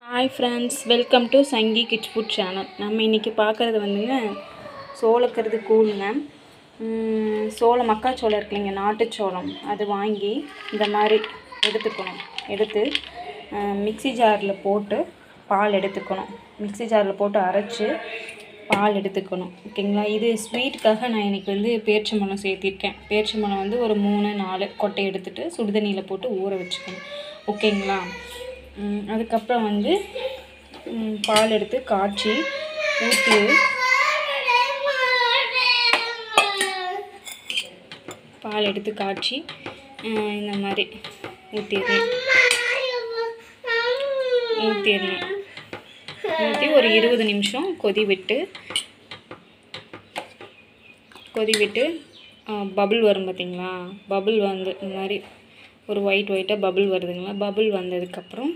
hi friends welcome to சங்கி kids food channel நம்ம இன்றைக்கி பார்க்குறது வந்துங்க சோளக்கருது கூழுங்க ம், சோள மக்காச்சோளம் இருக்கு இல்லைங்க நாட்டுச்சோளம் அது வாங்கி இந்த மாதிரி எடுத்துக்கணும் எடுத்து மிக்ஸி ஜாரில் போட்டு பால் எடுத்துக்கணும் மிக்ஸி ஜாரில் போட்டு அரைச்சி பால் எடுத்துக்கணும் ஓகேங்களா இது ஸ்வீட்டுக்காக நான் இன்றைக்கி வந்து பேரிச்சம்பழம் சேர்த்திருக்கேன் பேரிச்சம்பழம் வந்து ஒரு மூணு நாலு கொட்டை எடுத்துட்டு சுடுதண்ணியில் போட்டு ஊற வச்சுக்கணும் ஓகேங்களா ம், அதுக்கப்புறம் வந்து ம், பால் எடுத்து காய்ச்சி ஊற்றி பால் எடுத்து காய்ச்சி ம், இந்த மாதிரி ஊற்றிடணும் ஊற்றிடணும் ஊற்றி ஒரு இருபது நிமிஷம் கொதி விட்டு கொதி விட்டு பபுள் வரும் பார்த்தீங்களா பபுள் வந்து இந்த மாதிரி ஒரு ஒயிட் ஒயிட்டாக பபுள் வருதுங்களா பபுள் வந்ததுக்கப்புறம்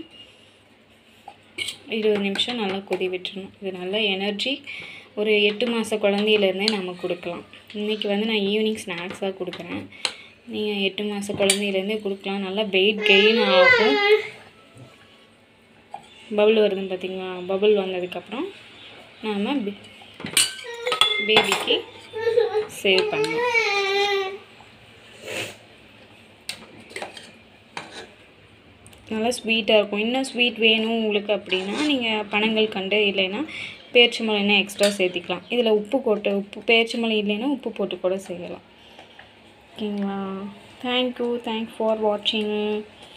இருபது நிமிஷம் நல்லா கொதி விட்டுறணும் இது நல்ல எனர்ஜி ஒரு எட்டு மாத குழந்தையிலேருந்தே நம்ம கொடுக்கலாம் இன்றைக்கி வந்து நான் ஈவினிங் ஸ்நாக்ஸாக கொடுக்குறேன் நீங்கள் எட்டு மாத குழந்தையிலேருந்தே கொடுக்கலாம் நல்லா வெயிட் கெயின் ஆகும் பபுள் வருதுன்னு பார்த்தீங்களா பபுள் வந்ததுக்கப்புறம் நாம் பேபிக்கு சேவ் பண்ணணும் நல்லா ஸ்வீட்டாக இருக்கும் இன்னும் ஸ்வீட் வேணும் உங்களுக்கு அப்படின்னா நீங்கள் பனங்கள் கண்டு இல்லைன்னா பேரிச்சம்பழம் இன்னும் எக்ஸ்ட்ரா சேர்த்திக்கலாம் இதில் உப்பு போட்டு உப்பு பேரிச்சம்பழம் இல்லைன்னா உப்பு போட்டு கூட செய்யலாம் ஓகேங்களா தேங்க்யூ தேங்க்ஸ் ஃபார் வாட்சிங்